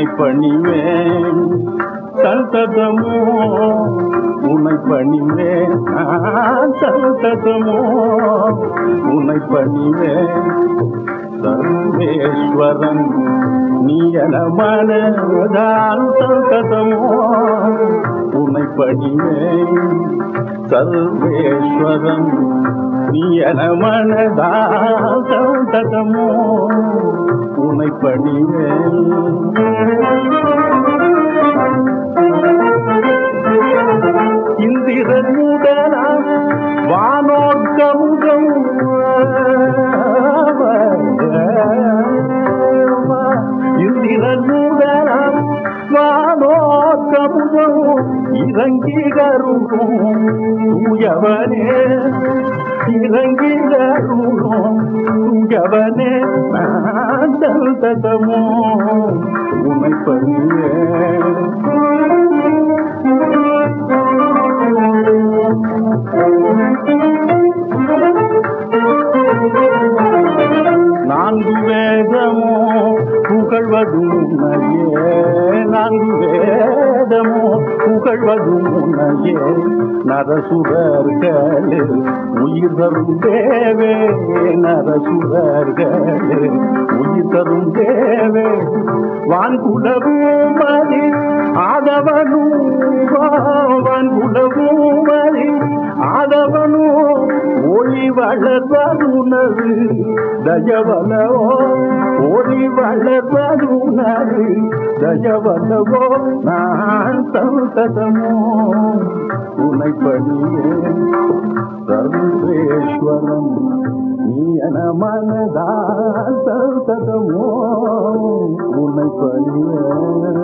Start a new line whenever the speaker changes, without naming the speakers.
உன்னை பணிவேன் சந்ததமோ உன்னை பணிவேன் நான் சந்ததமோ உன்னை பணிவேன் சர்வேஸ்வரன் நீ என மனதால் சந்ததமோ உன்னை பணிவேன் சர்வேஸ்வரன் நீ என மனதால் சந்ததமோ உன்னை பணிவேன் இந்திரன் உடனா வானோர்க்கமுகம் இந்திரன் உடனா வானோர்க்கமுகம் இறங்கி கருணும் தூயவனே இறங்கி கருணும் தூயவனே நான் தந்தமோ உன்னை நான்கு வேதமோ புகழ்வதும் உன்னையே நான்கு வேதமோ புகழ்வதும் உன்னையே நரசுரர்களில் உயிர் தரும் தேவே நரசுரர்களில் உயிர் தரும் தேவே வான்குலவும் மதி ஆதவனும் வான்குலவும் மதி ஆதவனும் ஒளி வளர்வதுனது தயவனவோ ஒளி வளர்வதுனது தயவனவோ நான் சந்ததமோ உனை பணியே சர்வேஸ்வரம் நீ என மனதா சந்ததமோ உன்னை பணியே